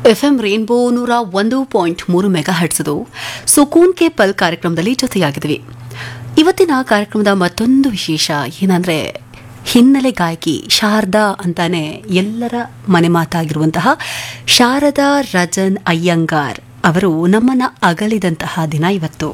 FM rainbow ನೂರ ಒಂದು point ಮೂರು ಮೆಗಾ ಹಟ್ಸದು ಸುಕೂನ್ ಕೆ ಪಲ್ ಕಾರ್ಯಕ್ರಮದಲ್ಲಿ ಜೊತೆಯಾಗಿದ್ವಿ ಇವತ್ತಿನ ಕಾರ್ಯಕ್ರಮದ ಮತ್ತೊಂದು ವಿಶೇಷ ಏನಂದ್ರೆ ಹಿನ್ನೆಲೆ ಗಾಯಕಿ ಶಾರದಾ ಅಂತಾನೆ ಎಲ್ಲರ ಮನೆ ಮಾತಾಗಿರುವಂತಹ ಶಾರದಾ ರಜನ್ ಅಯ್ಯಂಗಾರ್ ಅವರು ನಮ್ಮನ್ನ ಅಗಲಿದಂತಹ ದಿನ ಇವತ್ತು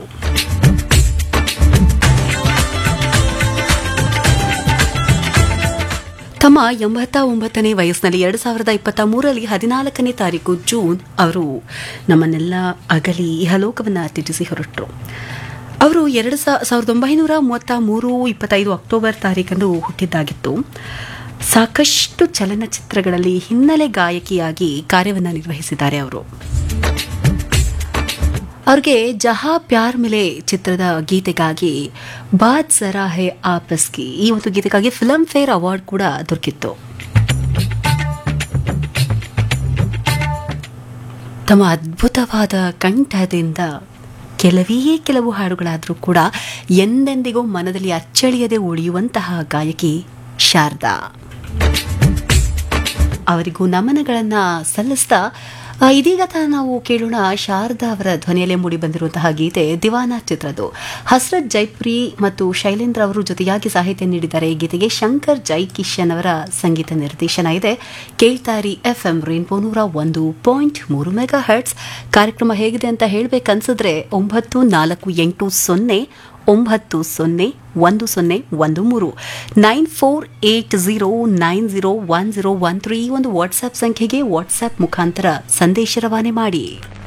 ತಮ್ಮ ಎಂಬತ್ತ ಒಂಬತ್ತನೇ ವಯಸ್ಸಿನಲ್ಲಿ ಎರಡು ಸಾವಿರದ ಇಪ್ಪತ್ತ ಮೂರರಲ್ಲಿ ಹದಿನಾಲ್ಕನೇ ತಾರೀಕು ಜೂನ್ ಅವರು ನಮ್ಮನ್ನೆಲ್ಲ ಅಗಲಿ ಇಹಲೋಕವನ್ನು ತ್ಯಜಿಸಿ ಹೊರಟರು ಅವರು ಎರಡು ಸಾವಿರದ ಒಂಬೈನೂರ ಮೂವತ್ತ ಮೂರು ಇಪ್ಪತ್ತೈದು ಅಕ್ಟೋಬರ್ ತಾರೀಕಂದು ಹುಟ್ಟಿದ್ದಾಗಿತ್ತು ಸಾಕಷ್ಟು ಚಲನಚಿತ್ರಗಳಲ್ಲಿ ಹಿನ್ನೆಲೆ ಗಾಯಕಿಯಾಗಿ ಕಾರ್ಯವನ್ನು ನಿರ್ವಹಿಸಿದ್ದಾರೆ ಅವರು ಅವ್ರಿಗೆ ಜಹಾ ಪ್ಯಾರ್ ಮಿಲೆ ಚಿತ್ರದ ಗೀತೆಗಾಗಿ ಬಾದ್ ಸರಾ ಹೇ ಆಪಸ್ಕಿ ಈ ಒಂದು ಗೀತೆಗಾಗಿ ಫಿಲ್ಮ್ ಫೇರ್ ಅವಾರ್ಡ್ ಕೂಡ ದೊರಕಿತ್ತು ತಮ್ಮ ಅದ್ಭುತವಾದ ಕಂಠದಿಂದ ಕೆಲವೇ ಕೆಲವು ಹಾಡುಗಳಾದರೂ ಕೂಡ ಎಂದೆಂದಿಗೂ ಮನದಲ್ಲಿ ಅಚ್ಚಳಿಯದೆ ಉಳಿಯುವಂತಹ ಗಾಯಕಿ ಶಾರದಾ ಅವರಿಗೂ ನಮನಗಳನ್ನ ಸಲ್ಲಿಸ್ತಾ ಆ, ಇದೀಗ ತ ನಾವು ಕೇಳೋಣ ಶಾರದಾ ಅವರ ಧ್ವನಿಯಲ್ಲೇ ಮೂಡಿ ಬಂದಿರುವಂತಹ ಗೀತೆ ದಿವಾನಾ ಚಿತ್ರದ್ದು ಹಸ್ರತ್ ಜೈಪ್ರಿ ಮತ್ತು ಶೈಲೇಂದ್ರ ಅವರು ಜೊತೆಯಾಗಿ ಸಾಹಿತ್ಯ ನೀಡಿದ್ದಾರೆ ಈ ಗೀತೆಗೆ ಶಂಕರ್ ಜೈ ಕಿಶನ್ ಅವರ ಸಂಗೀತ ನಿರ್ದೇಶನ ಇದೆ ಕೇಳ್ತಾರಿ ಎಫ್ ಎಂ ರೇನ್ಬೋ ನೂರ ಒಂದು ಪಾಯಿಂಟ್ ಮೂರು ಮೆಗಾ ಹರ್ಟ್ಸ್ ಕಾರ್ಯಕ್ರಮ ಹೇಗಿದೆ ಅಂತ ಹೇಳ್ಬೇಕನ್ಸಿದ್ರೆ ಒಂಬತ್ತು ನಾಲ್ಕು ಎಂಟು ಸೊನ್ನೆ ಒಂಬತ್ತು ಸೊನ್ನೆ ಒಂದು ಸೊನ್ನೆ ಒಂದು ಮೂರು nine four eight zero nine zero one zero one three ಈ ಒಂದು ವಾಟ್ಸ್ಆಪ್ ಸಂಖ್ಯೆಗೆ ವಾಟ್ಸ್ಆಪ್ ಮುಖಾಂತರ ಸಂದೇಶ ರವಾನೆ ಮಾಡಿ